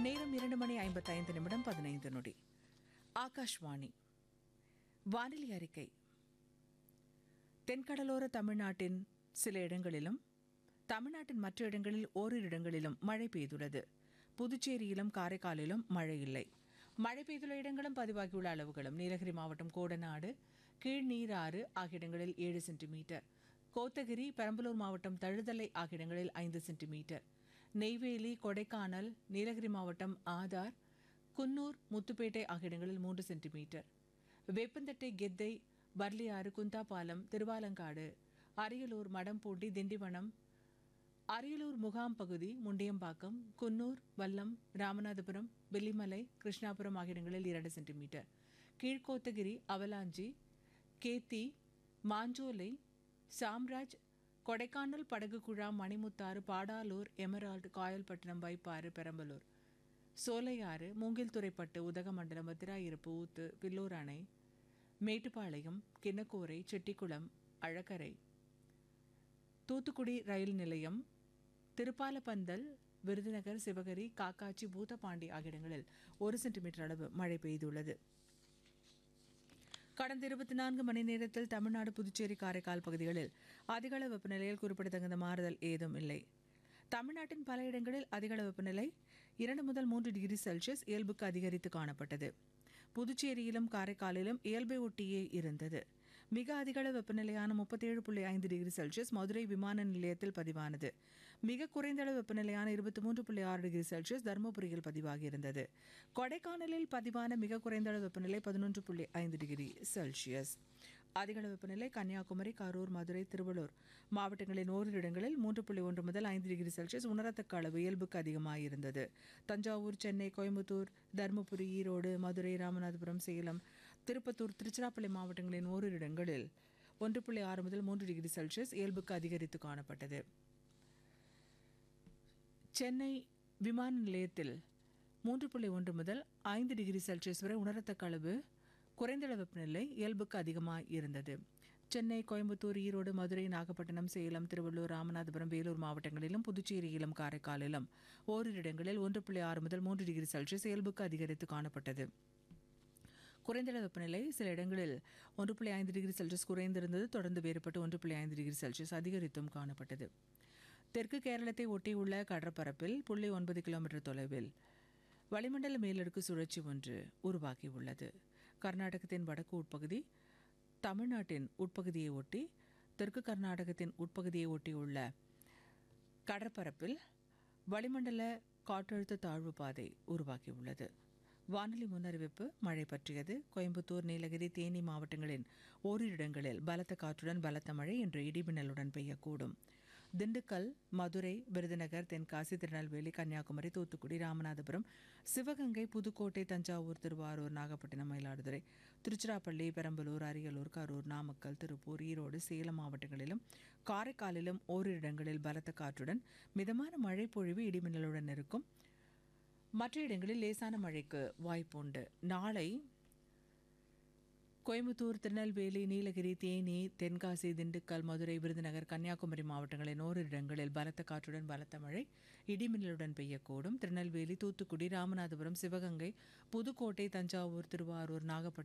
நேரம் இரண்டு மணி ஐம்பத்தைந்து நிமிடம் பதினைந்து நொடி ஆகாஷ்வாணி வானிலை அறிக்கை தென்கடலோர தமிழ்நாட்டின் சில இடங்களிலும் தமிழ்நாட்டின் மற்ற இடங்களில் ஓரிரு இடங்களிலும் மழை பெய்துள்ளது புதுச்சேரியிலும் காரைக்காலிலும் மழை இல்லை மழை பெய்துள்ள இடங்களும் பதிவாகியுள்ள அளவுகளும் நீலகிரி மாவட்டம் கோடநாடு கீழ்நீராறு ஆகிய இடங்களில் ஏழு சென்டிமீட்டர் கோத்தகிரி பெரம்பலூர் மாவட்டம் தழுதலை ஆகிய இடங்களில் ஐந்து சென்டிமீட்டர் நெய்வேலி கொடைக்கானல் நீலகிரி மாவட்டம் ஆதார் குன்னூர் முத்துப்பேட்டை ஆகிய இடங்களில் மூன்று சென்டிமீட்டர் வேப்பந்தட்டை கெத்தை பர்லியாறு குந்தாபாலம் திருவாலங்காடு அரியலூர் மடம்பூண்டி திண்டிவனம் அரியலூர் முகாம் பகுதி முண்டியம்பாக்கம் குன்னூர் வல்லம் ராமநாதபுரம் வெள்ளிமலை கிருஷ்ணாபுரம் ஆகிய இடங்களில் இரண்டு சென்டிமீட்டர் கீழ்கோத்தகிரி அவலாஞ்சி கேத்தி மாஞ்சோலை சாம்ராஜ் கொடைக்கானல் படகு குழாம் மணிமுத்தாறு பாடாலூர் எமரால்டு காயல்பட்டினம் வைப்பாறு பெரம்பலூர் சோலையாறு மூங்கில்துறைப்பட்டு உதகமண்டலம் மதுராயிருப்பு ஊத்து பில்லூர் அணை மேட்டுப்பாளையம் கிண்ணக்கோரை செட்டிக்குளம் அழகரை தூத்துக்குடி ரயில் நிலையம் திருப்பாலப்பந்தல் விருதுநகர் சிவகரி காக்காச்சி பூதப்பாண்டி ஆகிய இடங்களில் ஒரு சென்டிமீட்டர் அளவு மழை பெய்துள்ளது கடந்த இருபத்தி நான்கு மணி நேரத்தில் தமிழ்நாடு புதுச்சேரி காரைக்கால் பகுதிகளில் அதிகள வெப்பநிலையில் குறிப்பிடத்தகுந்த மாறுதல் ஏதும் இல்லை தமிழ்நாட்டின் பல இடங்களில் அதிகள வெப்பநிலை இரண்டு முதல் மூன்று டிகிரி செல்சியஸ் இயல்புக்கு அதிகரித்து காணப்பட்டது புதுச்சேரியிலும் காரைக்காலிலும் இயல்பை ஒட்டியே இருந்தது மிக அதிகள வெப்பநிலையான முப்பத்தேழு புள்ளி ஐந்து டிகிரி செல்சியஸ் மதுரை விமான நிலையத்தில் பதிவானது மிக குறைந்த அளவு வெப்பநிலையான இருபத்தி மூன்று புள்ளி ஆறு டிகிரி செல்சியஸ் தருமபுரியில் பதிவாகியிருந்தது கொடைக்கானலில் பதிவான மிக குறைந்த அளவு வெப்பநிலை பதினொன்று புள்ளி ஐந்து டிகிரி செல்சியஸ் அதிகள வெப்பநிலை கன்னியாகுமரி கரூர் மதுரை திருவள்ளூர் மாவட்டங்களின் ஓரிரு இடங்களில் மூன்று புள்ளி ஒன்று முதல் ஐந்து டிகிரி செல்சியஸ் உணரத்தக்க அளவு இயல்புக்கு அதிகமாயிருந்தது தஞ்சாவூர் சென்னை கோயம்புத்தூர் தருமபுரி ஈரோடு மதுரை ராமநாதபுரம் சேலம் திருப்பத்தூர் திருச்சிராப்பள்ளி மாவட்டங்களின் ஓரிரு இடங்களில் ஒன்று புள்ளி ஆறு முதல் மூன்று டிகிரி செல்சியஸ் இயல்புக்கு அதிகரித்து காணப்பட்டது சென்னை விமான நிலையத்தில் மூன்று புள்ளி ஒன்று முதல் ஐந்து டிகிரி செல்சியஸ் வரை உணரத்தக்க அளவு குறைந்த அளவு வெப்பநிலை இயல்புக்கு அதிகமாக இருந்தது சென்னை கோயம்புத்தூர் ஈரோடு மதுரை நாகப்பட்டினம் சேலம் திருவள்ளூர் ராமநாதபுரம் வேலூர் மாவட்டங்களிலும் புதுச்சேரியிலும் காரைக்காலிலும் ஓரிரு இடங்களில் ஒன்று புள்ளி ஆறு முதல் மூன்று டிகிரி செல்சியஸ் இயல்புக்கு அதிகரித்து காணப்பட்டது குறைந்த அளவு வெப்பநிலை சில இடங்களில் ஒன்று புள்ளி ஐந்து டிகிரி செல்சியஸ் குறைந்திருந்தது தொடர்ந்து வேறுபட்டு ஒன்று புள்ளி ஐந்து டிகிரி செல்சியஸ் அதிகரித்தும் காணப்பட்டது தெற்கு கேரளத்தை ஒட்டியுள்ள கடற்பரப்பில் புள்ளி ஒன்பது கிலோமீட்டர் தொலைவில் வளிமண்டல மேலடுக்கு சுழற்சி ஒன்று உருவாகியுள்ளது கர்நாடகத்தின் வடக்கு உட்பகுதி தமிழ்நாட்டின் உட்பகுதியை ஒட்டி தெற்கு கர்நாடகத்தின் உட்பகுதியை ஒட்டியுள்ள கடற்பரப்பில் வளிமண்டல காற்றழுத்த தாழ்வு பாதை உருவாகியுள்ளது வானிலை முன்னறிவிப்பு மழை பற்றியது கோயம்புத்தூர் நீலகிரி தேனி மாவட்டங்களின் ஓரிரு இடங்களில் பலத்த காற்றுடன் பலத்த மழை இன்று இடிமின்னலுடன் பெய்யக்கூடும் திண்டுக்கல் மதுரை விருதுநகர் தென்காசி திருநெல்வேலி கன்னியாகுமரி தூத்துக்குடி ராமநாதபுரம் சிவகங்கை புதுக்கோட்டை தஞ்சாவூர் திருவாரூர் நாகப்பட்டினம் மயிலாடுதுறை திருச்சிராப்பள்ளி பெரம்பலூர் அரியலூர் கரூர் நாமக்கல் திருப்பூர் ஈரோடு சேலம் மாவட்டங்களிலும் காரைக்காலிலும் ஓரிரு இடங்களில் பலத்த காற்றுடன் மிதமான மழை பொழிவு இடிமின்னலுடன் இருக்கும் மற்ற இடங்களில் லேசான மழைக்கு வாய்ப்புண்டு நாளை கோயம்புத்தூர் திருநெல்வேலி நீலகிரி தேனி தென்காசி திண்டுக்கல் மதுரை விருதுநகர் கன்னியாகுமரி மாவட்டங்களின் ஓரிரு இடங்களில் பலத்த காற்றுடன் பலத்த மழை இடிமின்னலுடன் பெய்யக்கூடும் திருநெல்வேலி தூத்துக்குடி ராமநாதபுரம் சிவகங்கை புதுக்கோட்டை தஞ்சாவூர் திருவாரூர் நாகப்பட்டினம்